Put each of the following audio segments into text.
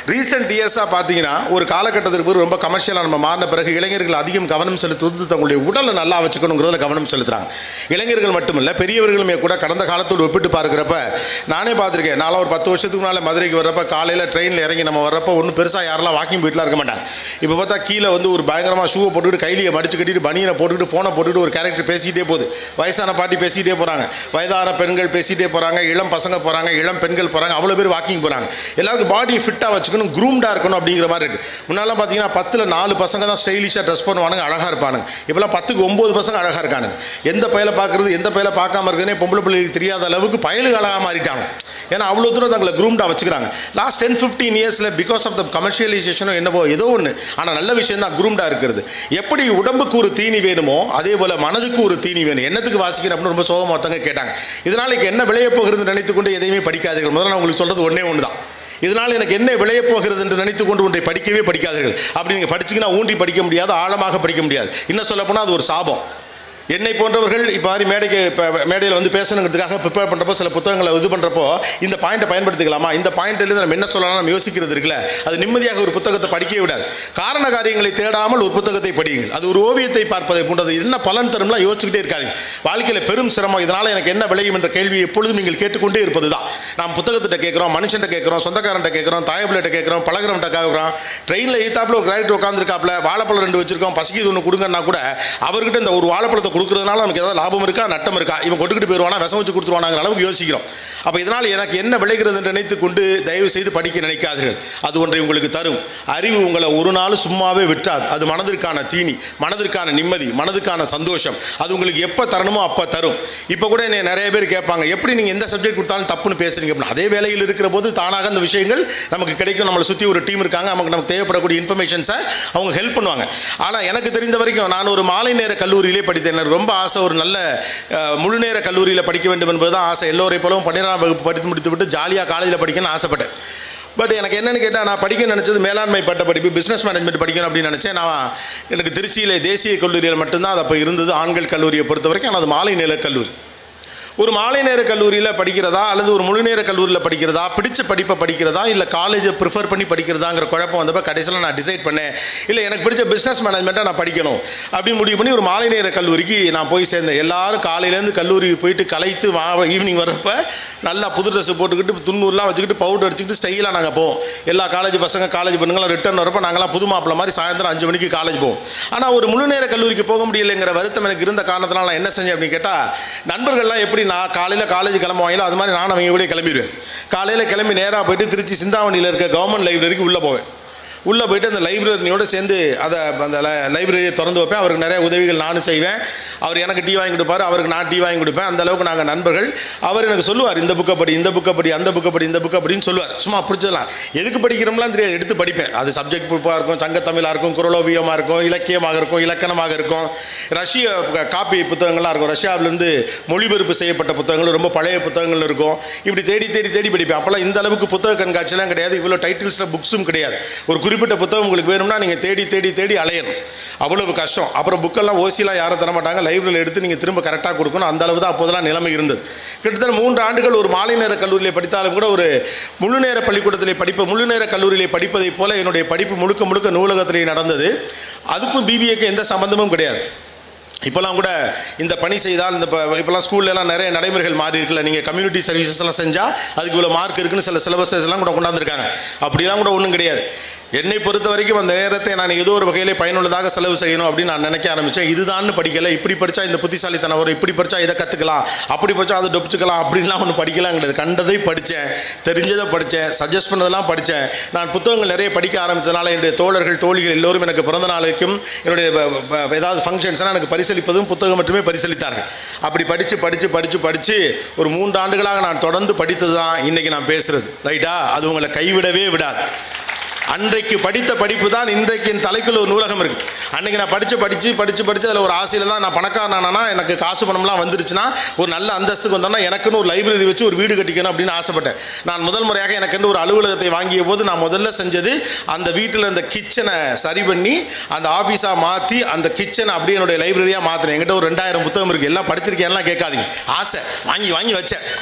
recent இயர்ஸாக பார்த்தீங்கன்னா ஒரு காலகட்டத்திற்கு பிறகு ரொம்ப கமர்ஷியலாக நம்ம மாறின பிறகு இளைஞர்கள் அதிகம் கவனம் செலுத்துவது தங்களுடைய உடலை நல்லா வச்சுக்கணுங்கிறதுல கவனம் செலுத்துறாங்க இளைஞர்கள் மட்டுமில்ல பெரியவர்களுமே கூட கடந்த காலத்தோடு ஒப்பிட்டு பார்க்குறப்ப நானே பார்த்துருக்கேன் நான்லாம் ஒரு பத்து வருஷத்துக்கு முன்னால் மதுரைக்கு வர்றப்ப காலையில் ட்ரெயினில் இறங்கி நம்ம வர்றப்ப ஒன்றும் பெருசாக யாரெல்லாம் வாக்கிங் போயிட்டுலாம் இருக்க மாட்டாங்க இப்போ பார்த்தா கீழே வந்து ஒரு பயங்கரமாக ஷூவை போட்டுக்கிட்டு கைலியை மடிச்சு கட்டிட்டு பனியனை போட்டுக்கிட்டு ஃபோனை போட்டுக்கிட்டு ஒரு கேரக்டர் பேசிக்கிட்டே போகுது வயசான பாட்டி பேசிக்கிட்டே போகிறாங்க வயதான பெண்கள் பேசிகிட்டே போகிறாங்க இளம் பசங்க போகிறாங்க இளம் பெண்கள் போகிறாங்க அவ்வளோ பேர் வாக்கிங் போகிறாங்க எல்லாருக்கும் பாடியை ஃபிட்டாக வச்சுக்கணும் க்ரூம்டாக இருக்கணும் அப்படிங்கிற மாதிரி இருக்குது முன்னாலாம் பார்த்தீங்கன்னா பத்தில் நாலு பசங்க தான் ஸ்டைலிஷாக ட்ரெஸ் பண்ணுவானுங்க அழகாக இருப்பானுங்க இப்போலாம் பத்துக்கு ஒம்பது பசங்க அழகாக இருக்கானுங்க எந்த பையில பார்க்குறது எந்த பையில பார்க்காம இருக்குதுன்னே பொம்பளை பிள்ளைகளுக்கு தெரியாத அளவுக்கு பயலுக்கு அழகாக மாறிட்டாங்க ஏன்னா அவ்வளோ தூரம் தங்களை க்ரூம்டாக வச்சுக்கிறாங்க லாஸ்ட் டென் ஃபிஃப்டீன் இயர்ஸில் பிகாஸ் ஆஃப் த கமர்ஷியலைசேஷனோ என்னவோ ஏதோ ஒன்று ஆனால் நல்ல விஷயம் தான் க்ரூம்டாக இருக்கிறது எப்படி உடம்புக்கு ஒரு தீனி வேணுமோ அதே போல் மனதுக்கு ஒரு தீனி வேணும் என்னத்துக்கு வாசிக்கிறேன் அப்படின்னு ரொம்ப சோகமாக ஒருத்தங்க கேட்டாங்க இதனால் என்ன விளைய போகிறது நினைத்து கொண்டு எதையுமே படிக்காதீர்கள் முதல்ல நான் உங்களுக்கு சொல்கிறது ஒன்றே ஒன்று தான் இதனால் எனக்கு என்ன விளைய போகிறது என்று நினைத்து கொண்டு ஒன்றை படிக்கவே படிக்காதீர்கள் அப்படி நீங்கள் படிச்சிங்கன்னா ஊன்றி படிக்க முடியாது ஆழமாக படிக்க முடியாது இன்னும் சொல்லப்போனால் அது ஒரு சாபம் என்னை போன்றவர்கள் இப்போ மாதிரி மேடைக்கு இப்போ மேடையில் வந்து பேசணுங்கிறதுக்காக ப்ரிப்பேர் பண்ணுறப்போ சில புத்தகங்களை இது பண்ணுறப்போ இந்த பாயிண்ட்டை பயன்படுத்திக்கலாமா இந்த பாயிண்ட்லேருந்து நம்ம என்ன சொல்லலாம் நம்ம யோசிக்கிறது இருக்குல்ல அது நிம்மதியாக ஒரு புத்தகத்தை படிக்கவே விடாது காரண காரியங்களை தேடாமல் ஒரு புத்தகத்தை படியுங்கள் அது ஒரு ஓவியத்தை பார்ப்பதை போன்றது என்ன பலன் தரும்லாம் யோசிச்சுக்கிட்டே இருக்காதீங்க வாழ்க்கையில் பெரும் சிரமம் இதனால் எனக்கு என்ன விளையும் என்ற கேள்வியை எப்பொழுதும் நீங்கள் கேட்டுக்கொண்டே இருப்பது தான் நாம் புத்தகத்திட்ட கேட்குறோம் மனுஷன்ட்ட கேட்குறோம் சொந்தக்காரன்ட்ட கேட்குறோம் தாயப்பிள்ளைகிட்ட கேட்குறோம் பழகிறவன்ட்ட கேட்குறோம் ட்ரெயினில் ஈத்தாப்பில் ஒரு கிராக்டர் உட்காந்துருக்காப்புல வாழைப்பழம் ரெண்டு வச்சிருக்கோம் பசிக்குது ஒன்று கொடுங்கன்னா கூட அவர்கிட்ட இந்த ஒரு வாழைப்பழத்தை கொடுக்குறதுனால நமக்கு ஏதாவது லாபம் இருக்கா நட்டம் இருக்கா இவன் கொண்டுக்கிட்டு போயிடுவானா விஷம் வச்சு கொடுத்துருவானாங்கிற அளவுக்கு யோசிக்கிறோம் அப்போ இதனால் எனக்கு என்ன விளைகிறது என்று நினைத்து கொண்டு தயவு செய்து படிக்க நினைக்காதீர்கள் அது ஒன்றை உங்களுக்கு தரும் அறிவு உங்களை ஒரு நாள் சும்மாவே விட்டாது அது மனதிற்கான தீனி மனதிற்கான நிம்மதி மனதுக்கான சந்தோஷம் அது உங்களுக்கு எப்போ தரணுமோ அப்போ தரும் இப்போ கூட என்னை நிறைய பேர் கேட்பாங்க எப்படி நீங்கள் எந்த சப்ஜெக்ட் கொடுத்தாலும் தப்புன்னு பேசுறீங்க அப்படின்னு அதே வேலையில் இருக்கிற போது தானாக அந்த விஷயங்கள் நமக்கு கிடைக்கும் நம்மளை சுற்றி ஒரு டீம் இருக்காங்க நமக்கு நமக்கு தேவைப்படக்கூடிய இன்ஃபர்மேஷன்ஸை அவங்க ஹெல்ப் பண்ணுவாங்க ஆனால் எனக்கு தெரிந்த வரைக்கும் நான் ஒரு மாலை நேர கல்லூரியிலே படித்தேன் எனக்கு ரொம்ப ஆசை ஒரு நல்ல அஹ், முழு நேர கல்லூரியில் படிக்க வேண்டும் என்பது தான் ஆசை எல்லோரை போலவும் பன்னிரெண்டாம் வகுப்பு படித்து முடித்து விட்டு ஜாலியாக காலேஜில் படிக்கணும்னு ஆசைப்பட்டேன் பட் எனக்கு என்னன்னு கேட்டால் நான் படிக்க நினச்சது மேலாண்மை பட்ட படிப்பு பிஸ்னஸ் மேனேஜ்மெண்ட் படிக்கணும் அப்படின்னு நினச்சேன் நான் எனக்கு திருச்சியில் தேசிய கல்லூரியில் மட்டும்தான் அது அப்போ இருந்தது ஆண்கள் கல்லூரியை பொறுத்த வரைக்கும் ஆனால் அது மாலை நேர கல்லூரி ஒரு மாலை நேர கல்லூரியில் படிக்கிறதா அல்லது ஒரு முழு நேர கல்லூரியில் படிக்கிறதா பிடிச்ச படிப்பை படிக்கிறதா இல்லை காலேஜை ப்ரிஃபர் பண்ணி படிக்கிறதாங்கிற குழப்பம் வந்தப்போ கடைசியில் நான் டிசைட் பண்ணேன் இல்லை எனக்கு பிடிச்ச பிஸ்னஸ் மேனேஜ்மெண்ட்டை நான் படிக்கணும் அப்படின்னு முடிவு பண்ணி ஒரு மாலை நேர கல்லூரிக்கு நான் போய் சேர்ந்தேன் எல்லாரும் காலையிலேருந்து கல்லூரிக்கு போயிட்டு கலைத்து மா ஈவினிங் வர்றப்ப நல்லா புது ட்ரெஸ் போட்டுக்கிட்டு துண்ணூறுலாம் வச்சுக்கிட்டு பவுடர் அடிச்சுக்கிட்டு ஸ்டைலாக நாங்கள் போவோம் எல்லா காலேஜ் பசங்க காலேஜ் பொண்ணுங்களாம் ரிட்டர்ன் வரப்போ நாங்களாம் புது மாப்பிள்ள மாதிரி சாயந்தரம் அஞ்சு மணிக்கு காலேஜ் போவோம் ஆனால் ஒரு முழு நேர கல்லூரிக்கு போக முடியலைங்கிற வருத்தம் எனக்கு இருந்த காரணத்தினால நான் என்ன செஞ்சேன் அப்படின்னு கேட்டால் நண்பர்கள்லாம் எப்படி நான் காலையில் காலேஜ் கிளம்புவாங்களோ அது மாதிரி நான் அவங்க கூட கிளம்பிடுவேன் காலையில் கிளம்பி நேராக போயிட்டு திருச்சி சிந்தாமணியில் இருக்க கவர்மெண்ட் லைப்ரரிக்கு உள்ளே போவேன் உள்ளே போயிட்டு அந்த லைப்ரரியோட சேர்ந்து அதை அந்த லைப்ரரியை திறந்து வைப்பேன் அவருக்கு நிறைய உதவிகள் நானும் செய்வேன் அவர் எனக்கு டீ வாங்கி கொடுப்பாரு அவருக்கு நான் டீ வாங்கி கொடுப்பேன் அந்த அளவுக்கு நாங்கள் நண்பர்கள் அவர் எனக்கு சொல்லுவார் இந்த புக்கை படி இந்த புக்கை படி அந்த புக்கை படி இந்த புக்கை படின்னு சொல்லுவார் சும்மா பிடிச்சலாம் எதுக்கு படிக்கிறோம்லாம் தெரியாது எடுத்து படிப்பேன் அது சப்ஜெக்ட் புக்காக இருக்கும் சங்கத்தமிழாக இருக்கும் குரலோவியமாக இருக்கும் இலக்கியமாக இருக்கும் இலக்கணமாக இருக்கும் ரஷ்ய க- காப்பி புத்தகங்கள்லாம் இருக்கும் ரஷ்யாவிலேருந்து மொழிபெயர்ப்பு செய்யப்பட்ட புத்தகங்கள் ரொம்ப பழைய புத்தகங்கள் இருக்கும் இப்படி தேடி தேடி தேடி படிப்பேன் அப்போல்லாம் இந்த அளவுக்கு புத்தக கண்காட்சிலாம் கிடையாது இவ்வளோ டைட்டில்ஸில் புக்ஸும் கிடையாது ஒரு குறிப்பிட்ட புத்தகம் உங்களுக்கு வேணும்னா நீங்கள் தேடி தேடி தேடி அலையணும் அவ்வளவு கஷ்டம் அப்புறம் புக்கெல்லாம் ஓசிலாம் யாரும் தர மாட்டாங்க லைப்ரரியில் எடுத்து நீங்கள் திரும்ப கரெக்டாக கொடுக்கணும் அந்த அளவு தான் அப்போதெல்லாம் நிலைமை இருந்தது கிட்டத்தட்ட மூன்று ஆண்டுகள் ஒரு மாலை நேர கல்லூரியில் படித்தாலும் கூட ஒரு முழு நேர பள்ளிக்கூடத்திலே படிப்ப முழு நேர கல்லூரியிலே படிப்பதைப் போல என்னுடைய படிப்பு முழுக்க முழுக்க நூலகத்திலே நடந்தது அதுக்கும் பிபிஏக்கு எந்த சம்பந்தமும் கிடையாது இப்போல்லாம் கூட இந்த பணி செய்தால் இந்த இப்போ இப்போல்லாம் ஸ்கூல்லலாம் நிறைய நடைமுறைகள் மாறி இருக்குல்ல நீங்கள் கம்யூனிட்டி சர்வீசஸ் எல்லாம் செஞ்சால் அதுக்கு இவ்வளோ மார்க் இருக்குன்னு சில சிலபஸஸ் எல்லாம் கூட கொண்டாந்துருக்காங்க அப்படிலாம் கூட ஒன்றும் கிடையாது என்னை பொறுத்த வரைக்கும் அந்த நேரத்தை நான் ஏதோ ஒரு வகையிலே பயனுள்ளதாக செலவு செய்யணும் அப்படின்னு நான் நினைக்க ஆரம்பித்தேன் இதுதான்னு படிக்கல இப்படி படித்தா இந்த புத்திசாலித்தனம் வரும் இப்படி படித்தா இதை கற்றுக்கலாம் அப்படி படித்தா அதை டொப்பிச்சுக்கலாம் அப்படின்லாம் ஒன்று படிக்கலாம் கிடையாது கண்டதை படித்தேன் தெரிஞ்சதை படித்தேன் சஜஸ்ட் பண்ணதெல்லாம் படித்தேன் நான் புத்தகங்கள் நிறைய படிக்க ஆரம்பித்ததுனால என்னுடைய தோழர்கள் தோழிகள் எல்லோரும் எனக்கு பிறந்த நாளைக்கும் என்னுடைய வ- வ- ஏதாவது ஃபங்க்ஷன்ஸ்னால் எனக்கு பரிசளிப்பதும் புத்தகம் மட்டுமே பரிசளித்தார்கள் அப்படி படித்து படித்து படித்து படித்து ஒரு மூன்று ஆண்டுகளாக நான் தொடர்ந்து படித்தது தான் இன்றைக்கி நான் பேசுகிறது ரைட்டா அது உங்களை கைவிடவே விடாது அன்றைக்கு படித்த படிப்பு தான் இன்றைக்கு என் தலைக்குள்ள ஒரு நூலகம் இருக்கு அன்னைக்கு நான் படித்து படித்து படித்து படித்து அதில் ஒரு ஆசையில் தான் நான் பணக்காரனானா எனக்கு காசு பணம்லாம் வந்துருச்சுன்னா ஒரு நல்ல அந்தஸ்துக்கு வந்தோன்னா எனக்குன்னு ஒரு லைப்ரரி வச்சு ஒரு வீடு கட்டிக்கணும் அப்படின்னு ஆசைப்பட்டேன் நான் முதல் முறையாக எனக்குன்னு ஒரு அலுவலகத்தை வாங்கிய போது நான் முதல்ல செஞ்சது அந்த வீட்டில் இருந்த கிச்சனை சரி பண்ணி அந்த ஆஃபீஸாக மாற்றி அந்த கிச்சனை அப்படியே என்னுடைய லைப்ரரியாக மாற்றினேன் என்கிட்ட ஒரு ரெண்டாயிரம் புத்தகம் இருக்குது எல்லாம் படிச்சிருக்கேன்லாம் கேட்காதீங்க ஆசை வாங்கி வாங்கி வச்சேன்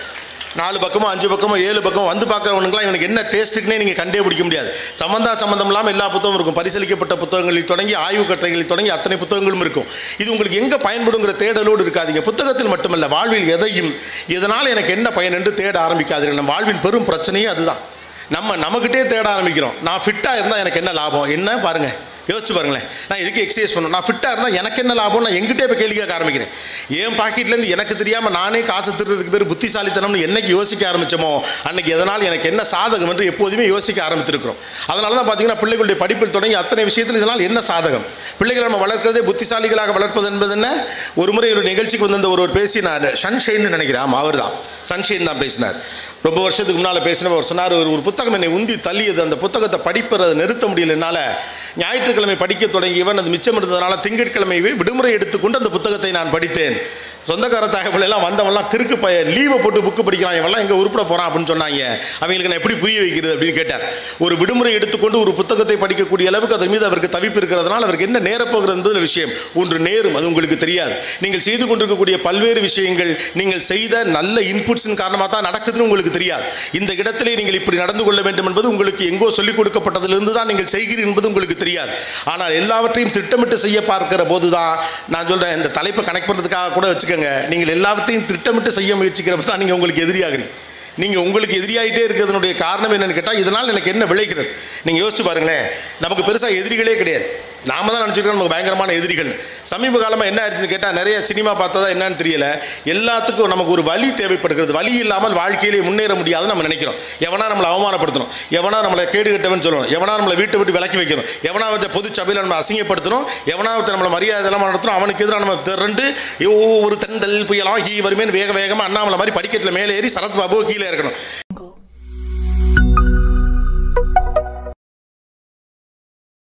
நாலு பக்கமோ அஞ்சு பக்கமோ ஏழு பக்கம் வந்து பார்க்குறவனுக்குலாம் இவனுக்கு என்ன டேஸ்ட்டுக்குனே நீங்கள் கண்டே பிடிக்க முடியாது சம்மந்தா சம்மந்தம் இல்லாமல் எல்லா புத்தகமும் இருக்கும் பரிசீலிக்கப்பட்ட புத்தகங்களில் தொடங்கி ஆய்வு கட்டுரைகளில் தொடங்கி அத்தனை புத்தகங்களும் இருக்கும் இது உங்களுக்கு எங்கே பயன்படுங்கிற தேடலோடு இருக்காதீங்க புத்தகத்தில் மட்டுமல்ல வாழ்வில் எதையும் இதனால் எனக்கு என்ன பயன் என்று தேட ஆரம்பிக்காதீர்கள் நம்ம வாழ்வின் பெரும் பிரச்சனையே அதுதான் நம்ம நமக்கிட்டே தேட ஆரம்பிக்கிறோம் நான் ஃபிட்டாக இருந்தால் எனக்கு என்ன லாபம் என்ன பாருங்கள் யோசிச்சு பாருங்களேன் நான் எதுக்கு எக்ஸசைஸ் பண்ணணும் நான் ஃபிட்டாக இருந்தால் எனக்கு என்ன லாபம் நான் எங்கிட்டே போய் கேள்வி கேட்க ஆரம்பிக்கிறேன் என் பாக்கெட்லேருந்து எனக்கு தெரியாமல் நானே காசு திருறதுக்கு பேர் புத்திசாலித்தனம்னு என்னைக்கு யோசிக்க ஆரம்பிச்சோமோ அன்னைக்கு எதனால் எனக்கு என்ன சாதகம் என்று எப்போதுமே யோசிக்க ஆரம்பித்திருக்கிறோம் அதனால தான் பார்த்தீங்கன்னா பிள்ளைகளுடைய படிப்பில் தொடங்கி அத்தனை விஷயத்தில் இதனால் என்ன சாதகம் பிள்ளைகளை நம்ம வளர்க்கிறதே புத்திசாலிகளாக வளர்ப்பது என்பது என்ன ஒரு முறை ஒரு நிகழ்ச்சிக்கு வந்திருந்த ஒருவர் பேசி நான் சன்ஷைன்னு நினைக்கிறேன் ஆமாம் அவர் தான் சன்ஷைன் தான் பேசினார் ரொம்ப வருஷத்துக்கு முன்னால் பேசினவர் அவர் சொன்னார் ஒரு ஒரு புத்தகம் என்னை உந்தி தள்ளியது அந்த புத்தகத்தை படிப்பதை நிறுத்த முடியல என்னால் ஞாயிற்றுக்கிழமை படிக்க தொடங்கியவன் அது மிச்சம் இருந்ததுனால திங்கட்கிழமை விடுமுறை எடுத்துக்கொண்டு அந்த புத்தகத்தை நான் படித்தேன் சொந்தக்கார தகவல் எல்லாம் வந்தவன்லாம் கிறுக்கு பைய லீவை போட்டு புக்கு படிக்கிறான் இவெல்லாம் எங்கே உருப்பிட போகிறான் அப்படின்னு சொன்னாங்க அவங்களுக்கு நான் எப்படி புரிய வைக்கிறது அப்படின்னு கேட்டார் ஒரு விடுமுறை எடுத்துக்கொண்டு ஒரு புத்தகத்தை படிக்கக்கூடிய அளவுக்கு அதன் மீது அவருக்கு தவிப்பு இருக்கிறதுனால அவருக்கு என்ன நேரப்போகிறது என்பது விஷயம் ஒன்று நேரும் அது உங்களுக்கு தெரியாது நீங்கள் செய்து கொண்டிருக்கக்கூடிய பல்வேறு விஷயங்கள் நீங்கள் செய்த நல்ல இன்புட்ஸின் காரணமாக தான் நடக்குதுன்னு உங்களுக்கு தெரியாது இந்த இடத்திலே நீங்கள் இப்படி நடந்து கொள்ள வேண்டும் என்பது உங்களுக்கு எங்கோ சொல்லிக் கொடுக்கப்பட்டதிலிருந்து தான் நீங்கள் செய்கிறீர்கள் என்பது உங்களுக்கு தெரியாது ஆனால் எல்லாவற்றையும் திட்டமிட்டு செய்ய பார்க்கிற போது தான் நான் சொல்கிறேன் இந்த தலைப்பை கனெக்ட் பண்ணுறதுக்காக கூட வச்சுக்கோங்க நீங்கள் எல்லாவற்றையும் திட்டமிட்டு செய்ய முயற்சிக்கிறப்ப தான் நீங்கள் உங்களுக்கு எதிரியாகிறீங்க நீங்கள் உங்களுக்கு எதிரியாயிட்டே இருக்கிறதுனுடைய காரணம் என்னன்னு கேட்டால் இதனால் எனக்கு என்ன விளைகிறது நீங்கள் யோசிச்சு பாருங்களேன் நமக்கு பெருசாக எதிரிகளே கிடையாது நாம தான் நினச்சிக்கிறோம் நமக்கு பயங்கரமான எதிரிகள் சமீப காலமாக என்ன ஆயிடுச்சுன்னு கேட்டால் நிறைய சினிமா பார்த்ததா என்னன்னு தெரியல எல்லாத்துக்கும் நமக்கு ஒரு வழி தேவைப்படுகிறது வழி இல்லாமல் வாழ்க்கையிலே முன்னேற முடியாதுன்னு நம்ம நினைக்கிறோம் எவனா நம்மளை அவமானப்படுத்தணும் எவனா நம்மளை கேடு கட்டவன் சொல்லணும் எவனா நம்மளை வீட்டை விட்டு விலக்கி வைக்கணும் எவனா வந்து பொது சபையில் நம்ம அசிங்கப்படுத்தணும் எவனா ஒருத்தர் நம்மளை மரியாதை இல்லாமல் நடத்தணும் அவனுக்கு எதிராக நம்ம திரண்டு ஐயோ ஒரு தண்டல் புயலாகி வருமேன்னு வேக வேகமாக அண்ணாமலை மாதிரி படிக்கட்டில் மேலே ஏறி சரத் பாபு கீழே இருக்கணும்